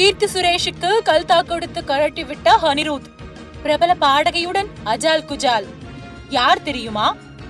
கீர்த்தி சுரேஷுக்கு கல்தா கொடுத்து கழட்டி விட்ட அனிருத் பிரபல பாடகியுடன் அஜால் குஜால் யார் தெரியுமா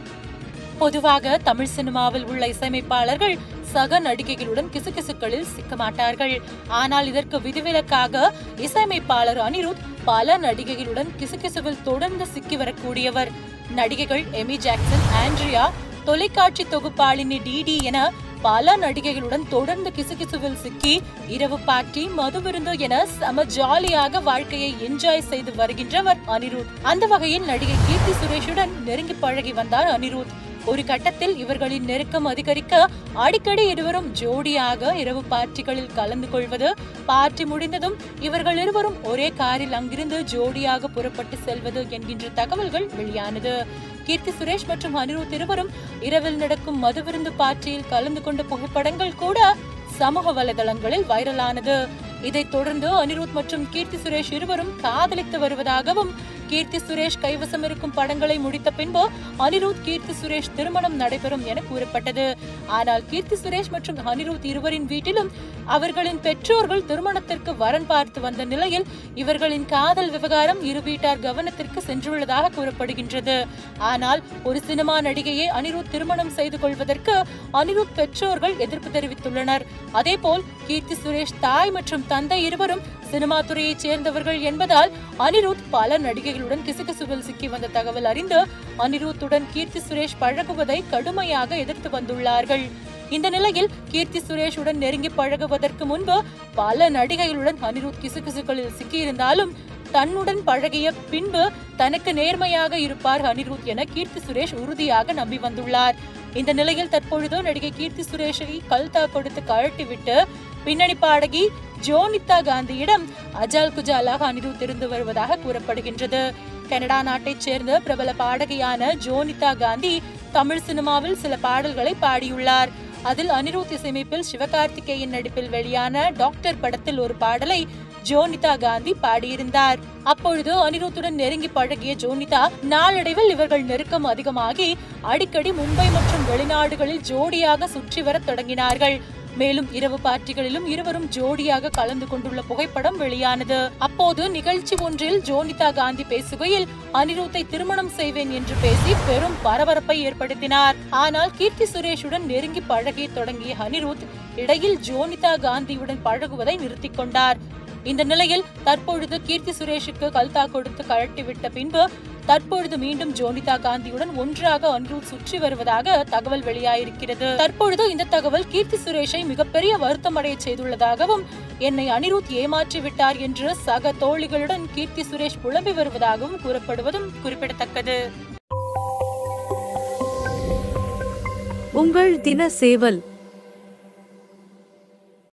பொதுவாக தமிழ் சினிமாவில் உள்ள இசையமைப்பாளர்கள் சக நடிகைகளுடன் கிசுகிசுக்களில் சிக்க மாட்டார்கள் ஆனால் இதற்கு விதிவிலக்காக இசையமைப்பாளர் அனிருத் பல நடிகைகளுடன் கிசுகிசுவில் தொடர்ந்து சிக்கி வரக்கூடியவர் நடிகைகள் எமி ஜாக்சன் ஆண்ட்ரியா தொலைக்காட்சி தொகுப்பாளினி டிடி என பல நடிகைகளுடன் தொடர்ந்து கிசுகிசுவில் சிக்கி இரவு பார்ட்டி மது விருந்து என செம ஜாலியாக வாழ்க்கையை என்ஜாய் செய்து வருகின்றவர் அனிருத் அந்த வகையில் நடிகை கீர்த்தி சுரேஷுடன் நெருங்கி பழகி வந்தார் அனிருத் ஒரு கட்டத்தில் இவர்களின் நெருக்கம் அதிகரிக்க அடிக்கடி இருவரும் ஜோடியாக இரவு பார்ட்டிகளில் கலந்து கொள்வது பார்ட்டி முடிந்ததும் இவர்கள் இருவரும் ஒரே காரில் அங்கிருந்து ஜோடியாக புறப்பட்டு செல்வது என்கின்ற தகவல்கள் வெளியானது கீர்த்தி சுரேஷ் மற்றும் அனிருத் இருவரும் இரவில் நடக்கும் மதுவிருந்து பார்ட்டியில் கலந்து கொண்ட புகைப்படங்கள் கூட சமூக வலைதளங்களில் வைரலானது இதைத் தொடர்ந்து அனிருத் மற்றும் கீர்த்தி சுரேஷ் இருவரும் காதலித்து வருவதாகவும் கீர்த்தி சுரேஷ் கைவசம் இருக்கும் படங்களை முடித்த பின்பு அனிருத் கீர்த்தி சுரேஷ் திருமணம் நடைபெறும் என கூறப்பட்டது ஆனால் கீர்த்தி சுரேஷ் மற்றும் அனிருத் இருவரின் வீட்டிலும் அவர்களின் பெற்றோர்கள் திருமணத்திற்கு வரன் பார்த்து வந்த நிலையில் இவர்களின் காதல் விவகாரம் இரு வீட்டார் கவனத்திற்கு சென்றுள்ளதாக கூறப்படுகின்றது ஆனால் ஒரு சினிமா நடிகையை அனிருத் திருமணம் செய்து கொள்வதற்கு அனிருத் பெற்றோர்கள் எதிர்ப்பு தெரிவித்துள்ளனர் அதேபோல் கீர்த்தி சுரேஷ் தாய் மற்றும் தந்தை இருவரும் சினிமா துறையைச் சேர்ந்தவர்கள் என்பதால் அனிருத் பல நடிகைகளுடன் கிசுகிசுவில் சிக்கி வந்த தகவல் அறிந்து அனிருத்துடன் கீர்த்தி சுரேஷ் பழகுவதை கடுமையாக எதிர்த்து வந்துள்ளார்கள் இந்த நிலையில் கீர்த்தி சுரேஷுடன் நெருங்கி பழகுவதற்கு முன்பு பல நடிகைகளுடன் அனிருத் கிசுகிசுகளில் சிக்கியிருந்தாலும் தன்னுடன் பழகிய பின்பு தனக்கு நேர்மையாக இருப்பார் அனிருத் என கீர்த்தி சுரேஷ் உறுதியாக நம்பி வந்துள்ளார் இந்த நிலையில் தற்பொழுது நடிகை கீர்த்தி சுரேஷை கல்தா கொடுத்து கழட்டிவிட்டு பின்னணி பாடகி ஜோனிதா காந்தியிடம் அஜால் குஜாலாக அனிருத் இருந்து வருவதாக கூறப்படுகின்றது கனடா நாட்டைச் சேர்ந்த பிரபல பாடகியான ஜோனிதா காந்தி தமிழ் சினிமாவில் சில பாடல்களை பாடியுள்ளார் அதில் அனிருத் இசையமைப்பில் சிவகார்த்திகேயன் நடிப்பில் வெளியான டாக்டர் படத்தில் ஒரு பாடலை ஜோனிதா காந்தி பாடியிருந்தார் அப்பொழுது அனிருத்துடன் நெருங்கி பழகிய ஜோனிதா நாளடைவில் இவர்கள் நெருக்கம் அதிகமாகி அடிக்கடி மும்பை மற்றும் வெளிநாடுகளில் ஜோடியாக சுற்றி வரத் தொடங்கினார்கள் மேலும் இரவு பார்ட்டிகளிலும் இருவரும் ஜோடியாக கலந்து கொண்டுள்ள புகைப்படம் வெளியானது அப்போது நிகழ்ச்சி ஒன்றில் ஜோனிதா காந்தி பேசுகையில் அனிருத்தை திருமணம் செய்வேன் என்று பேசி பெரும் பரபரப்பை ஏற்படுத்தினார் ஆனால் கீர்த்தி சுரேஷுடன் நெருங்கி பழகி தொடங்கிய அனிருத் இடையில் ஜோனிதா காந்தியுடன் பழகுவதை நிறுத்திக் கொண்டார் இந்த நிலையில் தற்பொழுது கீர்த்தி சுரேஷுக்கு கல்தா கொடுத்து கழட்டிவிட்ட பின்பு தற்பொழுது மீண்டும் ஜோனிதா காந்தியுடன் ஒன்றாக அனிருத் சுற்றி வருவதாக தகவல் வெளியாயிருக்கிறது தற்பொழுது இந்த தகவல் கீர்த்தி சுரேஷை மிகப்பெரிய வருத்தம் அடைய செய்துள்ளதாகவும் என்னை அனிருத் ஏமாற்றி விட்டார் என்று சக தோழிகளுடன் கீர்த்தி சுரேஷ் புலம்பி வருவதாகவும் கூறப்படுவதும் குறிப்பிடத்தக்கது உங்கள் தின சேவல்